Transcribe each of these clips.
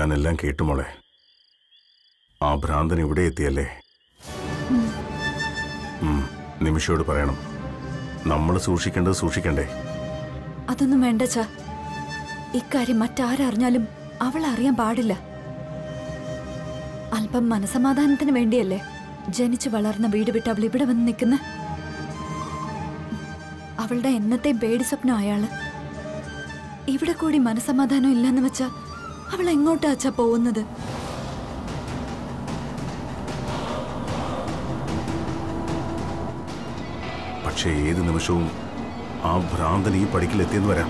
ഞാനെല്ലാം കേട്ടുമോളെ ആ ഭ്രാന്തൻ ഇവിടെ എത്തിയല്ലേ ഉം, നിമിഷയോട് പറയണം നമ്മൾ സൂക്ഷിക്കേണ്ടത് സൂക്ഷിക്കണ്ടേ അതൊന്നും വേണ്ട ചാ ഇക്കാര്യം മറ്റാരറിഞ്ഞാലും അവൾ അറിയാൻ പാടില്ല അല്പം മനസമാധാനത്തിന് വേണ്ടിയല്ലേ ജനിച്ചു വളർന്ന വീട് വിട്ട് അവൾ ഇവിടെ വന്ന് നിൽക്കുന്ന അവളുടെ എന്നത്തെയും പേടി സ്വപ്നം അയാള് ഇവിടെ കൂടി മനസമാധാനം ഇല്ലെന്ന് വെച്ചാ അവൾ എങ്ങോട്ടാ അച്ഛാ പോകുന്നത് പക്ഷേ ഏത് നിമിഷവും ആ ഭ്രാന്തൻ ഈ പടിക്കിലെത്തിയെന്ന് വരാം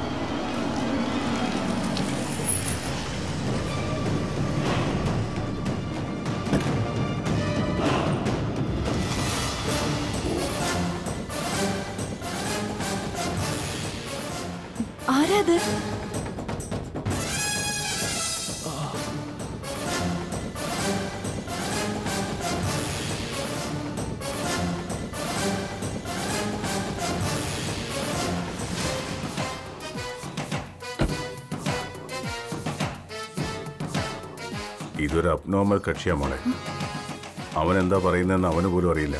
ആരാ അത് ഇതൊരു അബ്നോർമൽ കക്ഷിയാ മോളെ അവൻ എന്താ പറയുന്നതെന്ന് അവന് പോലും അറിയില്ല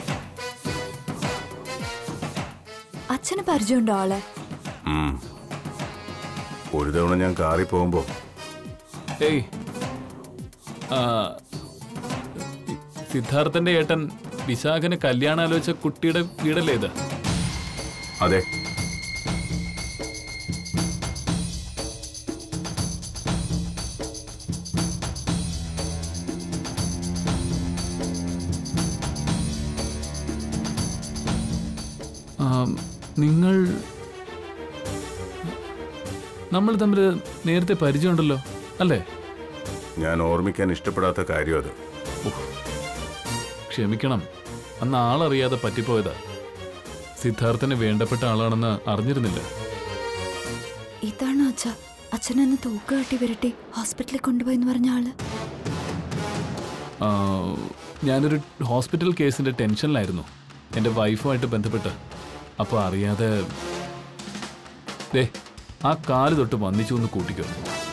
അച്ഛന് പരിചയമുണ്ടോ ആളെ ഉം. ഒരു തവണ ഞാൻ കാറിൽ പോകുമ്പോ ഏയ് ആ, സിദ്ധാർത്ഥന്റെ ഏട്ടൻ വിശാഖന് കല്യാണം ആലോചിച്ച കുട്ടിയുടെ വീടല്ലേ ഇത് അതെ ആ, നിങ്ങൾ നമ്മൾ തമ്മിൽ നേരത്തെ പരിചയമുണ്ടല്ലോ അല്ലേ ഞാൻ ഓർമ്മിക്കാൻ ഇഷ്ടപ്പെടാത്ത കാര്യം അത് ക്ഷമിക്കണം അന്ന് ആളറിയാതെ പറ്റിപ്പോയതാ സിദ്ധാർത്ഥന് വേണ്ടപ്പെട്ട ആളാണെന്ന് അറിഞ്ഞിരുന്നില്ല ഇതാണോ അച്ഛ അച്ഛനെന്ന് തൂക്ക് കെട്ടി വരട്ടി ഹോസ്പിറ്റലിൽ കൊണ്ടുപോയെന്ന് പറഞ്ഞ ആള് ആ, ഞാനൊരു ഹോസ്പിറ്റൽ കേസിന്റെ ടെൻഷനിലായിരുന്നു എൻ്റെ വൈഫുമായിട്ട് ബന്ധപ്പെട്ട് അപ്പോൾ അറിയാതെ ദേ ആ കാല് തൊട്ട് വന്നിച്ചു എന്ന് കൂട്ടിക്കോ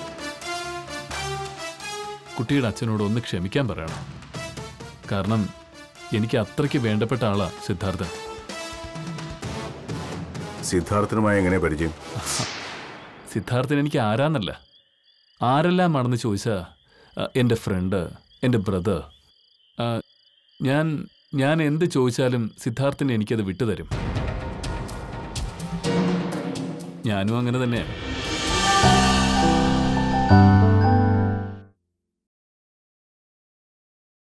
കുട്ടിയുടെ അച്ഛനോട് ഒന്ന് ക്ഷമിക്കാൻ പറയണം കാരണം എനിക്ക് അത്രയ്ക്ക് വേണ്ടപ്പെട്ട ആളാ സിദ്ധാർത്ഥൻ സിദ്ധാർത്ഥനുമായി എങ്ങനെ പരിചയം സിദ്ധാർത്ഥൻ എനിക്ക് ആരാന്നല്ല ആരെല്ലാമാണെന്ന് ചോദിച്ചാ ആ, എൻ്റെ ഫ്രണ്ട് എൻ്റെ ബ്രദർ ഞാൻ ഞാൻ എന്ത് ചോദിച്ചാലും സിദ്ധാർത്ഥന് എനിക്കത് വിട്ടുതരും ഞാനും അങ്ങനെ തന്നെയാണ്